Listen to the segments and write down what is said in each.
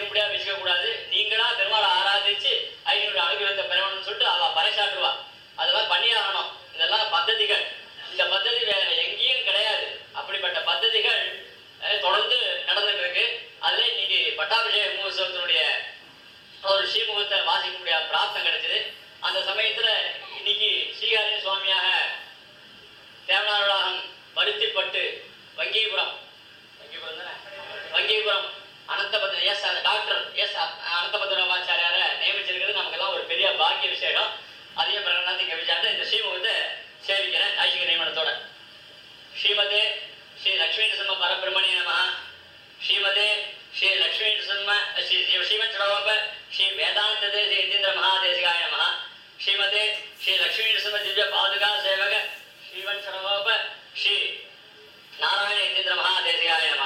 இப்படியா வச்சுக்க கூடாது நீங்களா பெருமாளை ஆராதிச்சு ஐநூறு அனுகிரகத்தை பெறணும்னு சொல்லிட்டு அவ பறைசாற்றுவா அதெல்லாம் பண்ணி ஆகணும் இதெல்லாம் பద్ధதிகள் இந்த பద్ధதி வேற எங்கேயும் கிடையாது அப்படிப்பட்ட பద్ధதிகள் அஹ், தொடர்ந்து நடந்துட்டு இருக்கு அதுல இன்னைக்கு பட்டாபிஷேக மகோத்சவத்தினுடைய ஒரு ஸ்ரீமுகத்தை வாசிக்கக்கூடிய பிராப்தம் கிடைச்சது அந்த சமயத்துல இன்னைக்கு ஸ்ரீகாரிய சுவாமியாக தேவனாருடாகம் பருத்திப்பட்டு வங்கிபுரம் வங்கிபுரம் தானே Vangipuram Ananthabhadra S doctor S அனந்தபத்ரவாச்சாரியார நியமிச்சிருக்கிறது நமக்கெல்லாம் ஒரு பெரிய பாக்கிய விசேஷம் அதையும் பிரகடனத்துக்கு விசாரித்து இந்த ஸ்ரீமுகத்தை சேவிக்கிறேன் ஐசிக நியமனத்தோட ஸ்ரீமதே ஸ்ரீ லக்ஷ்மீ நரசிம்ம பரபிரமணிய நம ஸ்ரீமதே ஸ்ரீ லக்ஷ்மீ நரசிம்ம ஸ்ரீ ஸ்ரீ ஸ்ரீமத் சடோப ஸ்ரீ வேதாந்த தேசி இந்தீந்திர மகாதேசிகாய நம ஸ்ரீமதே ஸ்ரீ லக்ஷ்மீ நரசிம்ம திவ்ய பாதுகா சேவக ஸ்ரீவன் சடோப ஸ்ரீ நாராயண இந்தீந்திர மகாதேசிகாய நம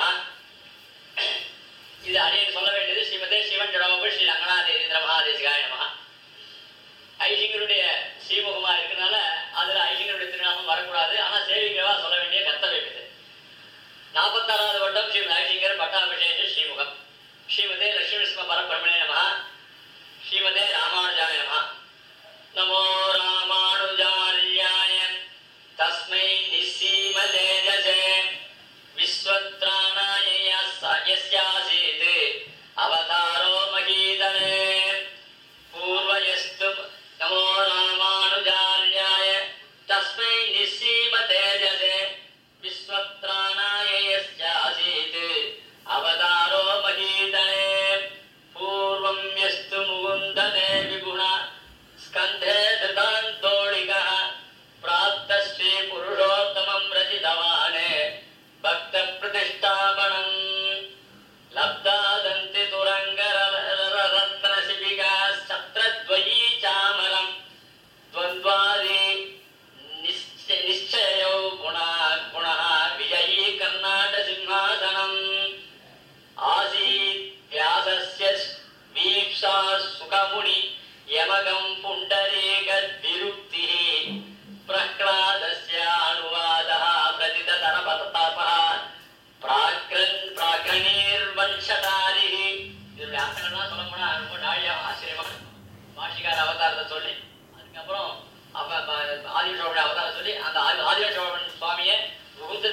இது அடியன் சொல்ல வேண்டியது ஸ்ரீமதே சிவன் ஜடோப ஸ்ரீ ரங்கநாத இந்தீந்திர மகாதேசிகாய நம ஐசிங்கருடைய ஸ்ரீமுகமா இருக்கனால அதுல ஐசிங்கருடைய திருநாமம் வரக்கூடாது ஆனா சேவிக்கிறவா சொல்ல வேண்டிய கர்த்தவியம் இது நாற்பத்தாறாவது வருடம் ஸ்ரீ ஐசிங்கர் பட்டாபிஷேக ஸ்ரீமுகம் ஸ்ரீமதே லட்சுமி சிம்ம பரபிரமணே நம ஸ்ரீமதே ராமானுஜாய நம நமோ ராமானுஜாரியாய தஸ்மை நிஸ்ஸீம தேஜசே விஸ்வத்ராணாய யஸ்ஸ- யஸ்யாசீத் அவதாரோ மகீதலே पूर्वयस्तु नमो रामानुजार्याय तस्मै निस्सीम तेजसे विश्वत्राणाय यस्यासीत् अवतारो महीतले पूर्वं यस्तु मुकुन्दने विगुणा स्कन्धे धृतान्तोळिकः प्राप्तश्री पुरुषोत्तमं रचितवान् भक्तप्रतिष्ठापनम् लब्धादन्ति तुरङ्गरत्नशिबिका सत्रद्वयी चामरम् द्वन्द्वादि निश्च- निश्चयौ गुणा गुणः विजयी कर्णाटसिंहासनम् आसीत् व्यासस्य वीक्षा सुखमुनि यमगं पुण्डरीकद्विरुक्तिः प्रह्लादस्य अनुवादः प्रतिततरपतपः பிராக்ரன் பிராக்ரனீர் வம்சதாரிஹி இது வியாசங்கள்லாம் சொல்ல போனா ரொம்ப நாழியா ஆச்சரியமா பாஷிகார அவதாரத்தை சொல்லி அதுக்கப்புறம் அவ ப- ஆதிவசோழ அவதாரம் சொல்லி அந்த ஆதி- ஆதிவசோழன் சுவாமியை முகுந்த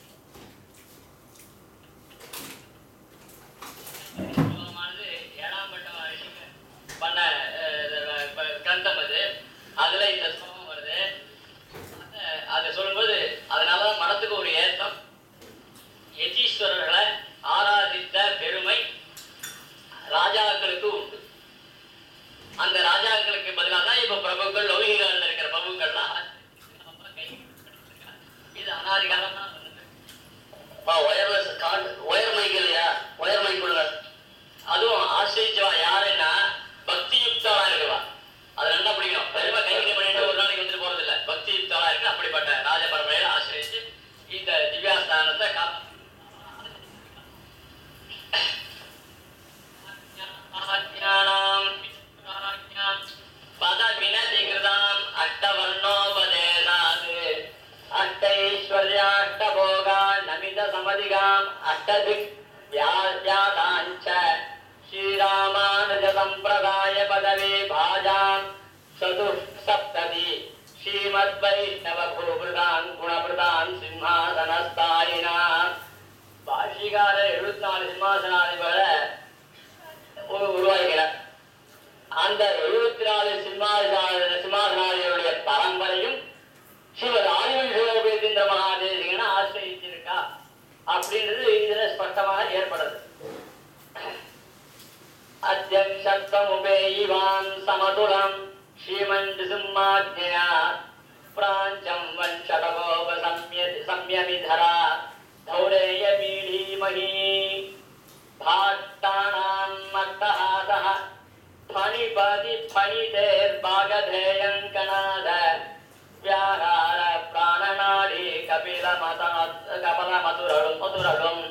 ஸ்லோகமானது ஏழாம் பட்டம் ரிஷிங்க பண்ண அஹ், ப- கிரந்தம் அது அதுல இந்த ஸ்லோகம் வருது அத- அதை சொல்லும்போது அதனால மனத்துக்கு ஒரு ஏத்தம் யதீஸ்வரர்களை ஆராதித்த பெருமை ராஜாக்களுக்கு உண்டு அந்த ராஜாக்களுக்கு பதிலாக தான் இப்ப பிரபுக்கள் லௌகிகள் இருக்கிற பிரபுக்கள்லாம் இது அனாதி காலமா வந்தது ஒயர்லெஸ் கார்டு ஒயர் மைக் இல்லையா ஒயர் மைக் கொடுங்க அதுவும் ஆசிரியவா யாருன்னா பக்தி யுக்தவா இருக்குவா அது நல்லா பிடிக்கணும் பெருமை கைவினை பண்ணிட்டு ஒரு நாளைக்கு வந்துட்டு போறது இல்ல பக்தி யுக்தவா இருக்கு அப்படிப்பட்ட ராஜ பரம்பரையில ஆசிரியச்சு இந்த திவ்யாஸ்தானத்தை காப்பா பதவினதிகிருதாம் அட்டவர்ணோபதேசாத் அஷ்டைஸ்வர்யாஷ்டபோகா நமித சமதிகாம் அஷ்டதிக் வியாசாஞ்ச ஸ்ரீராமானுஜ சம்பிரதாய பதவி பாஜாம் சதுசப்ததி ஸ்ரீமத் வைஷ்ணவ பூபிருதான் குணபிரதான் சிம்ஹாசனஸ்தாயினா பாஷிகார எழுபத்தி நாலு சிம்மாசனாதிபரை உரு- உருவாக்கிறார் அந்த எழுபத்தி நாலு சிம்மாசன சிம்மாசனாதிபருடைய பரம்பரையும் சிவர் ஆதிவம்சோபேந்திர மகாதேசிகனை ஆசிரியிருக்கா அப்படின்றது இதுல ஸ்பஷ்டமாக ஏற்படுது அத்தியக்ஷத்வமுபேயிவான் சமதுலம் ஸ்ரீமந்த் சிம்மாஜ்ஞயா பிராஞ்சம் வன்ஷடகோப சம்ய சம்யமிதரா धौरेय मीढीमही भाट्टाणां मट्टहासः फणिपति फणितेर्भागधेयङ्कणाद व्याहार प्राणनाडी कपिलमत कपलमधुरळुं मधुरळुं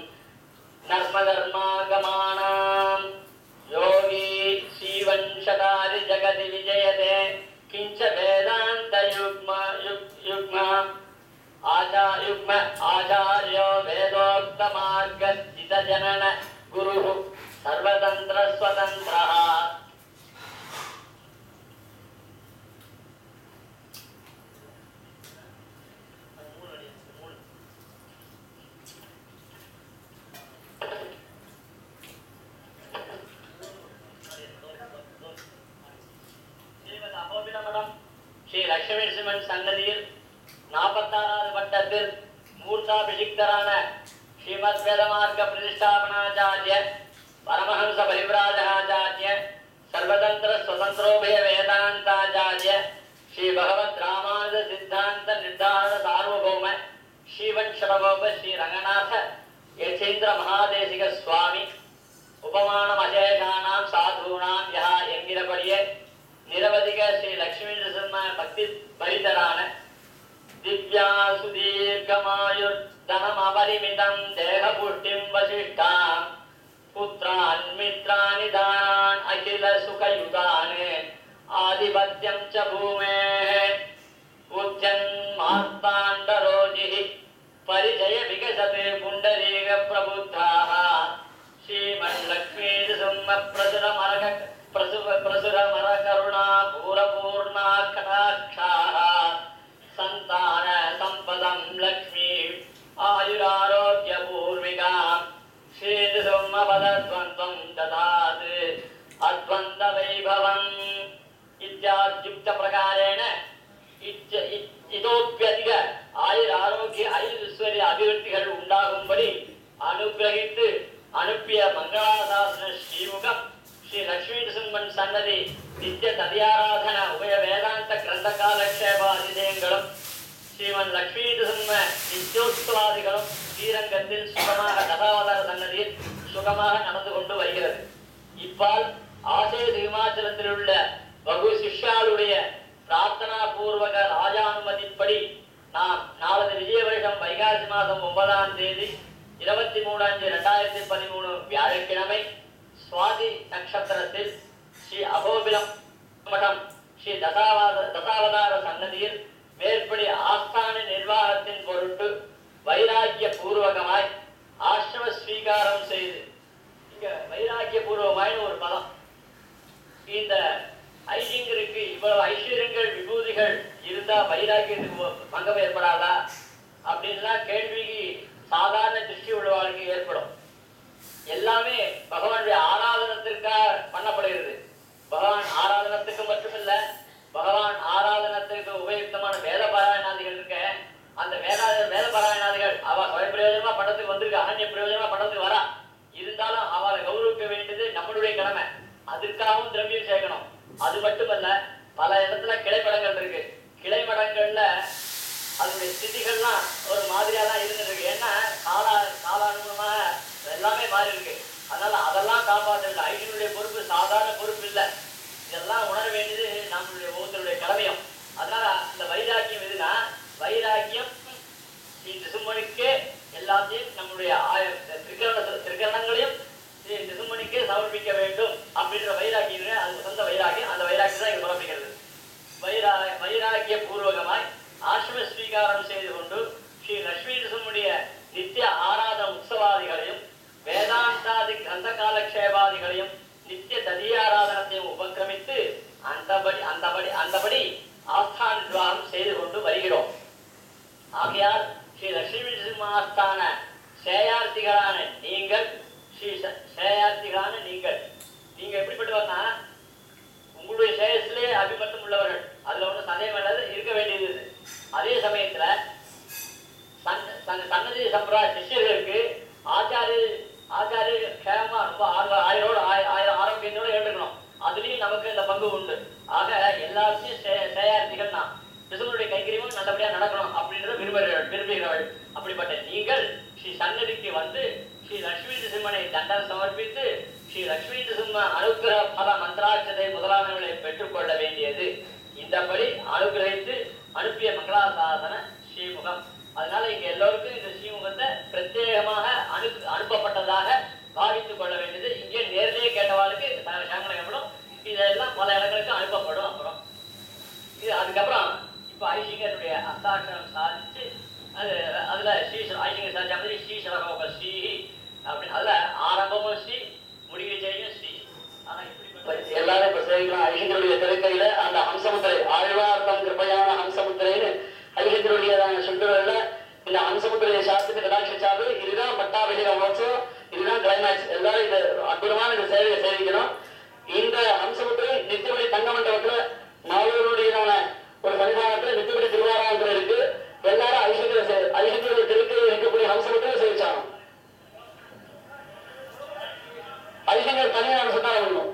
नर्मधर्मागमाणां योगी श्रीवंशधारि जगति विजयते किञ्च वेदान्तयुग्म युग् युग्म आचार्युग्म आचार्यो वेदोक्तमार्गस्थितजनन गुरुः सर्व சர்வதந்திர ஸ்வதந்திரா ஸ்ரீமத் அகோபிலமடம் ஸ்ரீ லட்சுமி சிவன் சன்னதியில் நாற்பத்தாறாவது வட்டத்தில் மூர்த்தாபிஷிக்தரான ஸ்ரீமத் வேதமார்க்க பிரதிஷ்டாபனாச்சாரிய பரமஹம்ச பரிவிராஜாச்சாரிய சர்வதந்திர சுதந்திரோபய வேதாந்தாச்சாரிய ஸ்ரீ பகவத் ராமானுஜ சித்தாந்த நிர்தாரண சார்வபௌம ஸ்ரீவன் சரபோப ஸ்ரீ ரங்கநாத யசேந்திர மகாதேசிக சுவாமி உபமானம் அஜேஷானாம் சாதுனாம் யா என்கிறபடியே நிரவதிக ஸ்ரீ லக்ஷ்மி நரசிம்ம பக்தி பரிதரான திவ்யா சுதீர்க்கமாயுர் தனம் அபரிமிதம் தேக புஷ்டிம் வசிஷ்டாம் புத்ரான் மித்ராணி தானான் அகில சுகயுதான் ஆதிபத்தியம் ச பூமேः உச்சன் மார்த்தாண்டரோஜிः परिचय विकसते पुण्डरीक प्रबुद्धाः श्रीमल्लक्ष्मीसुम्म प्रसुरमरक प्रसु प्रसुरमरकरुणा पूरपूर्णा कटाक्षाः सन्तान सम्पदं लक्ष्मी आयुरारोग्यपूर्विकाम् श्रीसुम्मपदद्वन्द्वं ददात् अद्वन्द्ववैभवम् इत्याद्युक्तप्रकारेण இச்ச- இ- இதோப்பியதிக ஆயுர் ஆரோக்கிய ஐஸ்வர்ய அபிவிருத்திகள் உண்டாகும்படி அனுகிரகித்து அனுப்பிய மங்களாசாசன ஸ்ரீமுகம் ஸ்ரீ லட்சுமி நரசிம்மன் சன்னதி நித்திய ததியாராதன உபய வேதாந்த கிரந்த காலக்ஷேபாதிதயங்களும் ஸ்ரீமன் லட்சுமி நரசிம்ம நித்யோத்சவாதிகளும் ஸ்ரீரங்கத்தில் சுகமாக தசாவதார சன்னதியில் சுகமாக நடந்து கொண்டு வருகிறது இப்பால் ஆசேது இமாச்சலத்தில் உள்ள பகு சிஷ்யாளுடைய பிரார்த்தனா பூர்வக ராஜானுமதிப்படி நாம் நாளது விஜய வருஷம் வைகாசி மாதம் ஒன்பதாம் தேதி இருபத்தி மூணு அஞ்சு ரெண்டாயிரத்தி பதிமூணு வியாழக்கிழமை சுவாதி நட்சத்திரத்தில் ஸ்ரீ அகோபிலம் மடம் ஸ்ரீ தசாவத தசாவதார சன்னதியில் மேற்படி ஆஸ்தான நிர்வாகத்தின் பொருட்டு வைராக்கிய பூர்வகமாய் ஆசிரம ஸ்வீகாரம் செய்து இங்க வைராக்கிய பூர்வமாய் ஒரு பதம் இந்த ஐசிங்கருக்கு இவ்வளவு ஐஸ்வர்யங்கள் விபூதிகள் இருந்தா வைராக்கியத்துக்கு ஒ- பங்கம் ஏற்படாதா அப்படின்லாம் கேள்விக்கு சாதாரண திருஷ்டி உள்ளவாளுக்கு ஏற்படும் எல்லாமே பகவானுடைய ஆராதனத்திற்காக பண்ணப்படுகிறது பகவான் ஆராதனத்துக்கு மட்டுமில்ல பகவான் ஆராதனத்திற்கு உபயுக்தமான வேத பாராயணாதிகள் இருக்க அந்த வேத வேத பாராயணாதிகள் அவ சுய பிரயோஜனமா பண்றதுக்கு வந்திருக்க அனன்ய பிரயோஜனமா பண்றதுக்கு வரா இருந்தாலும் அவளை கௌரவிக்க வேண்டியது நம்மளுடைய கடமை அதுக்காகவும் திரவியம் சேர்க்கணும் அது மட்டுமல்ல பல இடத்துல கிளைப்படங்கள் இருக்கு கிளைமடங்கள்ல அதனுடைய ஸ்திதிகள்லாம் ஒரு மாதிரியா தான் இருந்துட்டு இருக்கு ஏன்னா காலா காலானுகுணமாக எல்லாமே மாறி இருக்கு அதனால அதெல்லாம் காப்பாற்ற வேண்டும் ஐயனுடைய பொறுப்பு சாதாரண பொறுப்பு இல்லை இதெல்லாம் உணர வேண்டியது நம்மளுடைய ஒவ்வொருத்தருடைய கடமையும் அதனால இந்த வைராக்கியம் எதுனா வைராக்கியம் ஸ்ரீ நிசும்மனுக்கே எல்லாத்தையும் நம்முடைய ஆய- திரிகரண திரிகரணங்களையும் ஸ்ரீ நிசும்மனுக்கே சமர்ப்பிக்க வேண்டும் அப்படின்ற வைராக்கியம் இருக்கு. அது சொந்த வைராக்கியம் அந்த வைராக்கியம் தான் இங்க சமர்ப்பிக்கிறது வைரா வைராக்கிய பூர்வகமாய் ஆசிரம ஸ்வீகாரம் செய்து கொண்டு ஸ்ரீ லட்சுமி நரசிம்முடைய நித்திய ஆராதன உற்சவாதிகளையும் வேதாந்தாதி கிரந்த காலக்ஷேபாதிகளையும் நித்திய ததியாராதனத்தையும் உபக்கிரமித்து அந்தபடி அந்தபடி அந்தபடி ஆஸ்தான நிர்வாகம் செய்து கொண்டு வருகிறோம் ஆகையால் ஸ்ரீ லட்சுமி சிம்மாஸ்தான சேயார்த்திகளான நீங்கள் ஸ்ரீ ச- சேயார்த்திகளான நீங்கள் நீங்க எப்படிப்பட்டவர்னா உங்களுடைய சேயஸ்லே அபிமத்தம் உள்ளவர்கள் அதுல ஒன்றும் சந்தேகம் இல்லாத இருக்க வேண்டியது இது. அதே சமயத்துல சன்- சன்- சன்னதி சம்பிரதாய சிஷ்யர்களுக்கு ஆச்சாரிய ஆச்சாரிய க்ஷேமமா ரொம்ப ஆர்வ- ஆயுளோட ஆய- ஆய- ஆரோக்கியத்தோட இருந்துக்கணும் அதுலயும் நமக்கு இந்த பங்கு உண்டு ஆக எல்லாத்தையும் சே- சேயார்த்திகள் நான் கிருஷ்ணனுடைய கைங்கரியமும் நல்லபடியா நடக்கணும் அப்படின்றத விரும்புகிறவர்கள் விரும்புகிறவர்கள் அப்படிப்பட்ட நீங்கள் ஸ்ரீ சன்னதிக்கு வந்து ஸ்ரீ லட்சுமி நரசிம்மனை தண்டம் சமர்ப்பித்து ஸ்ரீ லட்சுமி நரசிம்ம அனுக்கிரக பல மந்திராட்சதை முதலானவர்களை பெற்றுக்கொள்ள வேண்டியது இந்தபடி அனுகிரகித்து அனுப்பிய மங்களாசாசன ஸ்ரீமுகம் அதனால இங்க எல்லோருக்கும் இந்த ஸ்ரீமுகத்தை பிரத்யேகமாக அனு அனுப்பப்பட்டதாக பாவித்துக் கொள்ள வேண்டியது இங்கே நேரிலேயே கேட்டவாளுக்கு சகல சாங்கடம் இதெல்லாம் பல இடங்களுக்கு அனுப்பப்படும் அப்புறம் இது அதுக்கப்புறம் இப்போ ஐசிங்கருடைய அஸ்தாட்சரம் சாதிச்சு அது அதுல ஸ்ரீ ஐசிங்கர் சாதிச்ச மாதிரி ஸ்ரீ சரகோப ஸ்ரீ அப்படின்னு அதுல ஆரம்பமும் ஸ்ரீ முடிவு செய்யும் சேவிக்கலாம் ஐஷங்கருடைய திருக்கையில அந்த ஹம்சமுத்திரை ஆழ்வார்த்தம் கிருப்பையான ஹம்சமுத்திரைன்னு ஐஷங்கருடையதான சுண்டுகள்ல இந்த ஹம்சமுத்திரையை சாஸ்திரத்தை கடாட்சிச்சாரு இதுதான் பட்டாபிஷேக மகோத்சவம் இதுதான் கிளைமேக்ஸ் எல்லாரும் இந்த அற்புதமான இந்த சேவையை சேவிக்கணும் இந்த ஹம்சமுத்திரை நித்தியபடி தங்க மண்டபத்துல மாவீரனுடையதான ஒரு சன்னிதானத்துல நித்தியபடி திருவாராந்திரம் இருக்கு எல்லாரும் ஐஷங்கர ஐஷங்கருடைய திருக்கையில் இருக்கக்கூடிய ஹம்சமுத்திரை சேவிச்சாங்க ஐஷங்கர் தனியாக சொன்னாங்க பண்ணணும்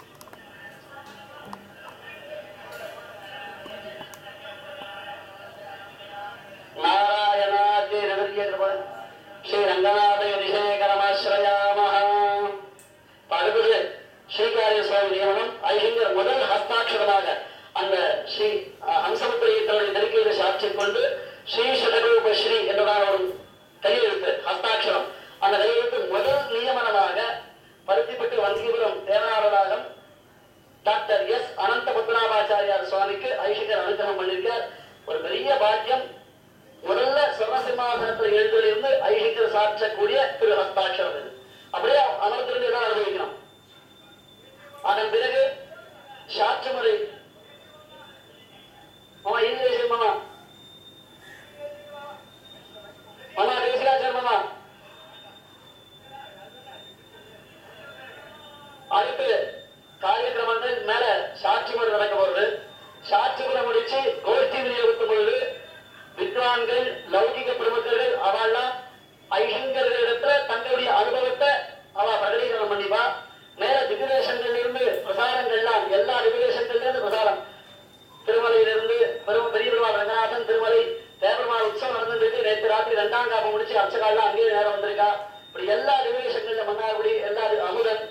நாராயணாதி நிவர்த்தியகிருபன் ஸ்ரீ ரங்கநாத யதிசேகரமாஸ்ரயாமஹ அடுத்தது ஸ்ரீகாரிய சுவாமி நியமனம் ஐஹிங்கர் முதல் ஹஸ்தாட்சரமாக அந்த ஸ்ரீ அஹ், ஹம்சமுத்திரையை தன்னுடைய நெருக்கையில் சாட்சி கொண்டு ஸ்ரீ சதரூப ஸ்ரீ என்றதான ஒரு கையெழுத்து ஹஸ்தாட்சரம் அந்த கையெழுத்து முதல் நியமனமாக பருத்திப்பட்டு வந்திபுரம் தேவநாதராகம் டாக்டர் எஸ் அனந்த பத்மநாபாச்சாரியார் சுவாமிக்கு ஐஷிகர் அனுகிரகம் பண்ணியிருக்கார் ஒரு பெரிய பாக்கியம் முதல்ல சிவசிம்மாசனத்தில் எழுந்திலிருந்து ஐஷிகர் சாற்றக்கூடிய திரு ஹஸ்தாட்சரம் இது அப்படியே அமர்ந்திருந்து தான் அனுபவிக்கணும் அதன் பிறகு சாட்சிமுறை மாமா இது விஷயம் மாமா மாமா தேசிகாச்சார் மாமா அடுத்து காரியக்கிரமங்கள் மேல சாட்சி முறை நடக்க போறது சாட்சி முறை முடிச்சு கோஷ்டி விநியோகத்தும் பொழுது வித்வான்கள் லௌகிக பிரமுகர்கள் அவெல்லாம் ஐஹங்கர்களிடத்துல தங்களுடைய அனுபவத்தை அவ பிரகடீகரணம் பண்ணிப்பா மேல திவ்யதேசங்கள்ல இருந்து பிரசாரங்கள்லாம் எல்லா திவ்யதேசங்கள்ல இருந்து பிரசாரம் திருமலையிலிருந்து பெரும் பெரிய பெருமாள் ரங்கநாதன் திருமலை தேவருமாள் உற்சவம் நடந்துருக்கு நேற்று ராத்திரி ரெண்டாம் காப்பம் முடிச்சு அர்ச்சகாலாம் அங்கேயே நேரம் வந்திருக்கா இப்படி எல்லா திவ்யதேசங்கள்ல மன்னார்குடி எல்லா அமுதன்